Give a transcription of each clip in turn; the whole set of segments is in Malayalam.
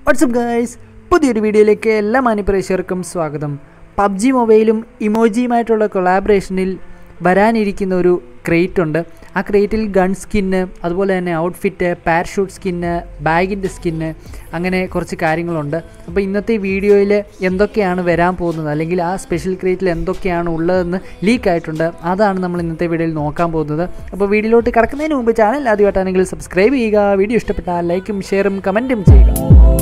വാട്സപ്പ് ഗൈസ് പുതിയൊരു വീഡിയോയിലേക്ക് എല്ലാ മാനിപ്രേക്ഷകർക്കും സ്വാഗതം പബ്ജി മൊബൈലും ഇമോജിയുമായിട്ടുള്ള കൊളാബറേഷനിൽ വരാനിരിക്കുന്ന ഒരു ക്രേറ്റ് ഉണ്ട് ആ ക്രേറ്റിൽ ഗൺ സ്കിന്ന് അതുപോലെ തന്നെ ഔട്ട്ഫിറ്റ് പാരഷൂട്ട് സ്കിന്ന് ബാഗിൻ്റെ സ്കിന്ന് അങ്ങനെ കുറച്ച് കാര്യങ്ങളുണ്ട് അപ്പോൾ ഇന്നത്തെ വീഡിയോയിൽ എന്തൊക്കെയാണ് വരാൻ പോകുന്നത് അല്ലെങ്കിൽ ആ സ്പെഷ്യൽ ക്രേറ്റിൽ എന്തൊക്കെയാണ് ഉള്ളതെന്ന് ലീക്ക് ആയിട്ടുണ്ട് അതാണ് നമ്മൾ ഇന്നത്തെ വീഡിയോയിൽ നോക്കാൻ പോകുന്നത് അപ്പോൾ വീഡിയോയിലോട്ട് കിടക്കുന്നതിന് മുമ്പ് ചാനൽ ആദ്യമായിട്ടാണെങ്കിൽ സബ്സ്ക്രൈബ് ചെയ്യുക വീഡിയോ ഇഷ്ടപ്പെട്ടാൽ ലൈക്കും ഷെയറും കമൻറ്റും ചെയ്യുക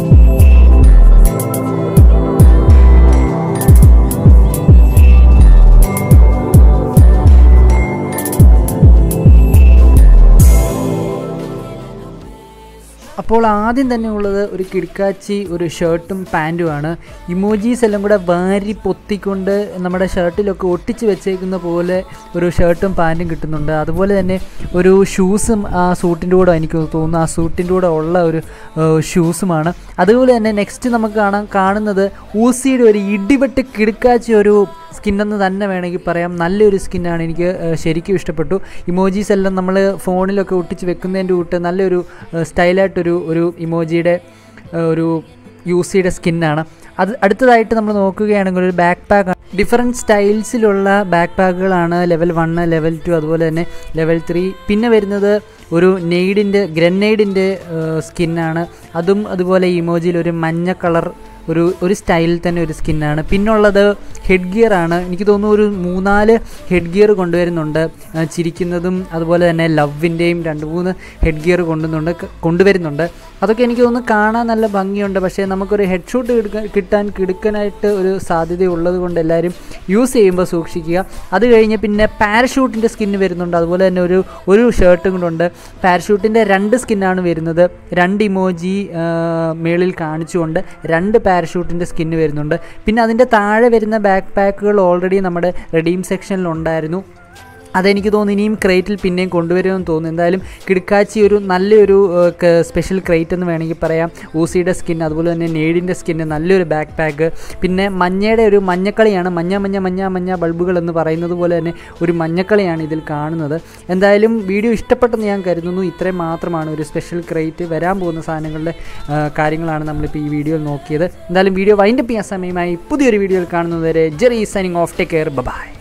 അപ്പോൾ ആദ്യം തന്നെ ഉള്ളത് ഒരു കിടക്കാച്ചി ഒരു ഷർട്ടും പാൻറ്റുമാണ് ഇമോജീസ് എല്ലാം കൂടെ വാരി പൊത്തിക്കൊണ്ട് നമ്മുടെ ഷർട്ടിലൊക്കെ ഒട്ടിച്ച് വെച്ചേക്കുന്ന പോലെ ഒരു ഷർട്ടും പാൻറ്റും കിട്ടുന്നുണ്ട് അതുപോലെ തന്നെ ഒരു ഷൂസും ആ സൂട്ടിൻ്റെ കൂടെ എനിക്ക് തോന്നുന്നു ആ സൂട്ടിൻ്റെ കൂടെ ഉള്ള ഒരു ഷൂസുമാണ് അതുപോലെ തന്നെ നെക്സ്റ്റ് നമുക്ക് കാണാൻ കാണുന്നത് ഊസിയുടെ ഒരു ഇടിവെട്ട് കിടക്കാച്ചി ഒരു സ്കിന്നെന്ന് തന്നെ വേണമെങ്കിൽ പറയാം നല്ലൊരു സ്കിന്നാണ് എനിക്ക് ശരിക്കും ഇഷ്ടപ്പെട്ടു ഇമോജീസ് എല്ലാം നമ്മൾ ഫോണിലൊക്കെ ഒട്ടിച്ച് വെക്കുന്നതിൻ്റെ കൂട്ട് നല്ലൊരു സ്റ്റൈലായിട്ടൊരു ഒരു ഇമോജിയുടെ ഒരു യൂസിയുടെ സ്കിന്നാണ് അത് അടുത്തതായിട്ട് നമ്മൾ നോക്കുകയാണെങ്കിൽ ഒരു ബാക്ക് പാക്ക് ഡിഫറെൻറ്റ് സ്റ്റൈൽസിലുള്ള ബാക്ക് പാക്കുകളാണ് ലെവൽ വണ്ണ് ലെവൽ ടു അതുപോലെ തന്നെ ലെവൽ ത്രീ പിന്നെ വരുന്നത് ഒരു നെയ്ഡിൻ്റെ ഗ്രനേഡിൻ്റെ സ്കിന്നാണ് അതും അതുപോലെ ഇമോജിയിൽ ഒരു മഞ്ഞ കളർ ഒരു ഒരു സ്റ്റൈലിൽ തന്നെ ഒരു സ്കിന്നാണ് പിന്നുള്ളത് ഹെഡ് ഗിയർ ആണ് എനിക്ക് തോന്നുന്നു ഒരു മൂന്നാല് ഹെഡ് ഗിയർ കൊണ്ടുവരുന്നുണ്ട് ചിരിക്കുന്നതും അതുപോലെ തന്നെ ലവിൻ്റെയും രണ്ട് മൂന്ന് ഹെഡ് ഗിയർ കൊണ്ടുവന്നുണ്ട് കൊണ്ടുവരുന്നുണ്ട് അതൊക്കെ എനിക്ക് തോന്നുന്നു കാണാൻ നല്ല ഭംഗിയുണ്ട് പക്ഷേ നമുക്കൊരു ഹെഡ് ഷൂട്ട് കിട്ടാൻ കിടുക്കനായിട്ട് ഒരു സാധ്യത ഉള്ളത് കൊണ്ട് എല്ലാവരും യൂസ് ചെയ്യുമ്പോൾ സൂക്ഷിക്കുക അത് കഴിഞ്ഞ് പിന്നെ പാരഷൂട്ടിൻ്റെ സ്കിന്ന് വരുന്നുണ്ട് അതുപോലെ തന്നെ ഒരു ഒരു ഷർട്ടും കൂടെ ഉണ്ട് പാരഷൂട്ടിൻ്റെ രണ്ട് സ്കിന്നാണ് വരുന്നത് രണ്ട് ഇമോജി മേളിൽ കാണിച്ചുകൊണ്ട് രണ്ട് പാരഷൂട്ടിൻ്റെ സ്കിന്ന് വരുന്നുണ്ട് പിന്നെ അതിൻ്റെ താഴെ വരുന്ന ബാക്ക് പാക്കുകൾ ഓൾറെഡി നമ്മുടെ റെഡീം സെക്ഷനിൽ ഉണ്ടായിരുന്നു അതെനിക്ക് തോന്നുന്നു ഇനിയും ക്രേറ്റിൽ പിന്നെയും കൊണ്ടുവരുമെന്ന് തോന്നുന്നു എന്തായാലും കിടക്കാച്ചി ഒരു നല്ലൊരു സ്പെഷ്യൽ ക്രേറ്റ് എന്ന് വേണമെങ്കിൽ പറയാം ഊസിയുടെ സ്കിൻ അതുപോലെ തന്നെ നേടിൻ്റെ സ്കിന്ന് നല്ലൊരു ബാക്ക് പാക്ക് പിന്നെ മഞ്ഞയുടെ ഒരു മഞ്ഞക്കളിയാണ് മഞ്ഞ മഞ്ഞ മഞ്ഞ മഞ്ഞ ബൾബുകൾ എന്ന് പറയുന്നത് പോലെ തന്നെ ഒരു മഞ്ഞക്കളിയാണ് ഇതിൽ കാണുന്നത് എന്തായാലും വീഡിയോ ഇഷ്ടപ്പെട്ടെന്ന് ഞാൻ കരുതുന്നു ഇത്രയും മാത്രമാണ് ഒരു സ്പെഷ്യൽ ക്രേറ്റ് വരാൻ പോകുന്ന സാധനങ്ങളുടെ കാര്യങ്ങളാണ് നമ്മളിപ്പോൾ ഈ വീഡിയോയിൽ നോക്കിയത് എന്തായാലും വീഡിയോ വൈൻഡപ്പ് ചെയ്യാൻ സമയമായി പുതിയൊരു വീഡിയോയിൽ കാണുന്നതുവരെ Jerry signing off take care by